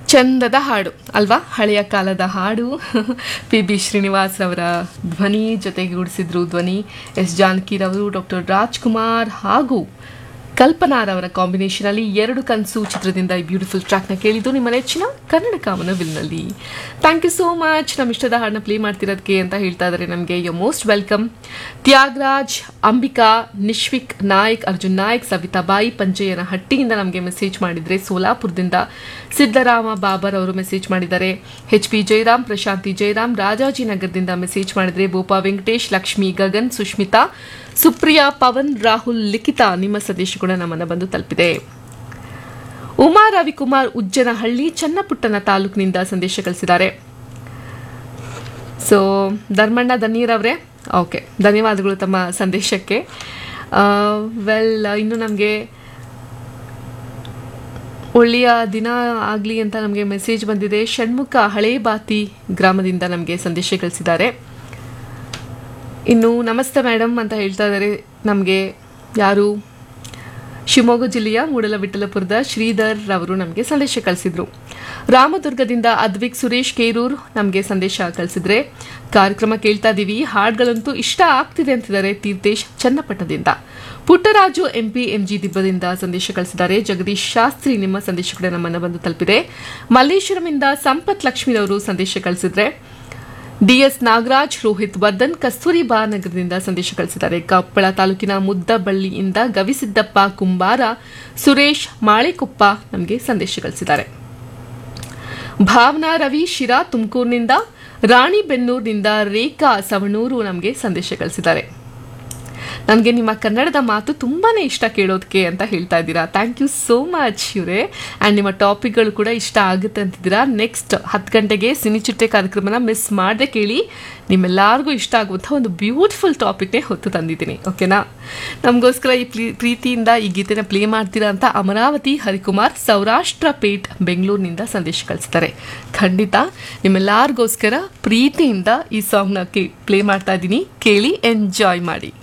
ಚಂದದ ಹಾಡು ಅಲ್ವಾ ಹಳೆಯ ಕಾಲದ ಹಾಡು ಪಿ ಬಿ ಶ್ರೀನಿವಾಸ್ ಅವರ ಧ್ವನಿ ಜೊತೆಗೂಡಿಸಿದ್ರು ಧ್ವನಿ ಎಸ್ ಜಾನಕಿರವರು ಡಾಕ್ಟರ್ ರಾಜ್ಕುಮಾರ್ ಹಾಗೂ ಕಲ್ಪನಾರವರ ಕಾಂಬಿನೇಷನ್ ಅಲ್ಲಿ ಎರಡು ಕನಸು ಚಿತ್ರದಿಂದ ಈ ಬ್ಯೂಟಿಫುಲ್ ಟ್ರ್ಯಾಕ್ನ ಕೇಳಿದ್ದು ನಿಮ್ಮ ನೆಚ್ಚಿನ ಕನ್ನಡ ಕಾಮನ ವಿಲ್ನಲ್ಲಿ ಥ್ಯಾಂಕ್ ಯು ಸೋ ಮಚ್ ನಮ್ಮ ಇಷ್ಟದ ಹಾಡನ್ನ ಪ್ಲೇ ಮಾಡ್ತಿರೋದಕ್ಕೆ ಅಂತ ಹೇಳ್ತಾ ಇದ್ದಾರೆ ನಮಗೆ you most welcome Thyagaraj Ambika Nishvik Nayak Arjun Nayak Savitabai ಪಂಜಯ್ಯನ ಹಟ್ಟಿಯಿಂದ ನಮಗೆ ಮೆಸೇಜ್ ಮಾಡಿದರೆ ಸೋಲಾಪುರದಿಂದ ಸಿದ್ದರಾಮ ಬಾಬರ್ ಅವರು ಮೆಸೇಜ್ ಮಾಡಿದ್ದಾರೆ ಎಚ್ ಪಿ ಜಯರಾಮ್ ಪ್ರಶಾಂತಿ ಜಯರಾಮ್ ರಾಜಾಜಿನಗರದಿಂದ ಮೆಸೇಜ್ ಮಾಡಿದರೆ ಬೋಪಾ ವೆಂಕಟೇಶ್ ಲಕ್ಷ್ಮಿ ಗಗನ್ ಸುಷ್ಮಿತಾ ಸುಪ್ರಿಯಾ ಪವನ್ ರಾಹುಲ್ ಲಿಖಿತಾ ನಿಮ್ಮ ಸಂದೇಶ ಕೂಡ ನಮ್ಮನ್ನ ಬಂದು ತಲುಪಿದೆ ಉಮಾ ರವಿಕುಮಾರ್ ಉಜ್ಜನಹಳ್ಳಿ ಚನ್ನಪುಟ್ಟಣ ತಾಲೂಕಿನಿಂದ ಸಂದೇಶ ಕಳಿಸಿದ್ದಾರೆ ಸೊ ಧರ್ಮಣ್ಣ ದನ್ನೀರವರೇ ಓಕೆ ಧನ್ಯವಾದಗಳು ತಮ್ಮ ಸಂದೇಶಕ್ಕೆ ವೆಲ್ ಇನ್ನು ನಮಗೆ ಒಳ್ಳೆಯ ದಿನ ಆಗಲಿ ಅಂತ ನಮಗೆ ಮೆಸೇಜ್ ಬಂದಿದೆ ಷಣ್ಮುಖ ಹಳೇ ಬಾತಿ ಗ್ರಾಮದಿಂದ ನಮಗೆ ಸಂದೇಶ ಕಳಿಸಿದ್ದಾರೆ ಇನ್ನು ನಮಸ್ತೆ ಮೇಡಮ್ ಅಂತ ಹೇಳ್ತಾ ಇದ್ದಾರೆ ನಮಗೆ ಯಾರು ಶಿವಮೊಗ್ಗ ಜಿಲ್ಲೆಯ ಮೂಡಲವಿಠಲಪುರದ ಶ್ರೀಧರ್ ರವರು ನಮಗೆ ಸಂದೇಶ ಕಳಿಸಿದ್ರು ರಾಮದುರ್ಗದಿಂದ ಅದ್ವಿಕ್ ಸುರೇಶ್ ಕೇರೂರ್ ನಮಗೆ ಸಂದೇಶ ಕಳಿಸಿದ್ರೆ ಕಾರ್ಯಕ್ರಮ ಕೇಳ್ತಾ ಇದೀವಿ ಹಾಡುಗಳಂತೂ ಇಷ್ಟ ಆಗ್ತಿದೆ ಅಂತಿದ್ದಾರೆ ತೀರ್ಥೇಶ್ ಚನ್ನಪಟ್ಟಣದಿಂದ ಪುಟ್ಟರಾಜು ಎಂಪಿ ಎಂಜಿ ದಿಬ್ಬದಿಂದ ಸಂದೇಶ ಕಳಿಸಿದ್ದಾರೆ ಜಗದೀಶ್ ಶಾಸ್ತ್ರಿ ನಿಮ್ಮ ಸಂದೇಶ ಕೂಡ ನಮ್ಮನ್ನು ಬಂದು ತಲುಪಿದೆ ಮಲ್ಲೇಶ್ವರಮಿಂದ ಸಂಪತ್ ಲಕ್ಷ್ಮಿರವರು ಸಂದೇಶ ಕಳಿಸಿದ್ರೆ ಡಿಎಸ್ ನಾಗರಾಜ್ ರೋಹಿತ್ ವರ್ಧನ್ ಕಸ್ತೂರಿಬಾ ನಗರದಿಂದ ಸಂದೇಶ ಕಳಿಸಿದ್ದಾರೆ ಕೊಪ್ಪಳ ತಾಲೂಕಿನ ಮುದ್ದಬಳ್ಳಿಯಿಂದ ಗವಿಸಿದ್ದಪ್ಪ ಕುಂಬಾರ ಸುರೇಶ್ ಮಾಳೆಕೊಪ್ಪ ನಮಗೆ ಸಂದೇಶ ಕಳಿಸಿದ್ದಾರೆ ಭಾವನಾ ರವಿ ಶಿರಾ ತುಮಕೂರಿನಿಂದ ರಾಣಿಬೆನ್ನೂರಿನಿಂದ ರೇಖಾ ಸವಣೂರು ನಮಗೆ ಸಂದೇಶ ಕಳಿಸಿದ್ದಾರೆ ನನಗೆ ನಿಮ್ಮ ಕನ್ನಡದ ಮಾತು ತುಂಬಾನೇ ಇಷ್ಟ ಕೇಳೋದಕ್ಕೆ ಅಂತ ಹೇಳ್ತಾ ಇದ್ದೀರಾ ಥ್ಯಾಂಕ್ ಯು ಸೋ ಮಚ್ ಇವರೇ ಆ್ಯಂಡ್ ನಿಮ್ಮ ಟಾಪಿಕ್ಗಳು ಕೂಡ ಇಷ್ಟ ಆಗುತ್ತೆ ಅಂತಿದ್ದೀರಾ ನೆಕ್ಸ್ಟ್ ಹತ್ತು ಗಂಟೆಗೆ ಸಿನಿಚಿಟ್ಟೆ ಕಾರ್ಯಕ್ರಮನ ಮಿಸ್ ಮಾಡದೆ ಕೇಳಿ ನಿಮ್ಮೆಲ್ಲರಿಗೂ ಇಷ್ಟ ಆಗುವಂಥ ಒಂದು ಬ್ಯೂಟಿಫುಲ್ ಟಾಪಿಕ್ನೇ ಹೊತ್ತು ತಂದಿದ್ದೀನಿ ಓಕೆನಾ ನಮಗೋಸ್ಕರ ಈ ಪ್ಲೀ ಪ್ರೀತಿಯಿಂದ ಈ ಗೀತೆನ ಪ್ಲೇ ಮಾಡ್ತೀರಾ ಅಂತ ಅಮರಾವತಿ ಹರಿಕುಮಾರ್ ಸೌರಾಷ್ಟ್ರ ಪೇಟ್ ಬೆಂಗಳೂರಿನಿಂದ ಸಂದೇಶ ಕಳಿಸ್ತಾರೆ ಖಂಡಿತ ನಿಮ್ಮೆಲ್ಲರಿಗೋಸ್ಕರ ಪ್ರೀತಿಯಿಂದ ಈ ಸಾಂಗ್ನ ಪ್ಲೇ ಮಾಡ್ತಾ ಇದ್ದೀನಿ ಕೇಳಿ ಎಂಜಾಯ್ ಮಾಡಿ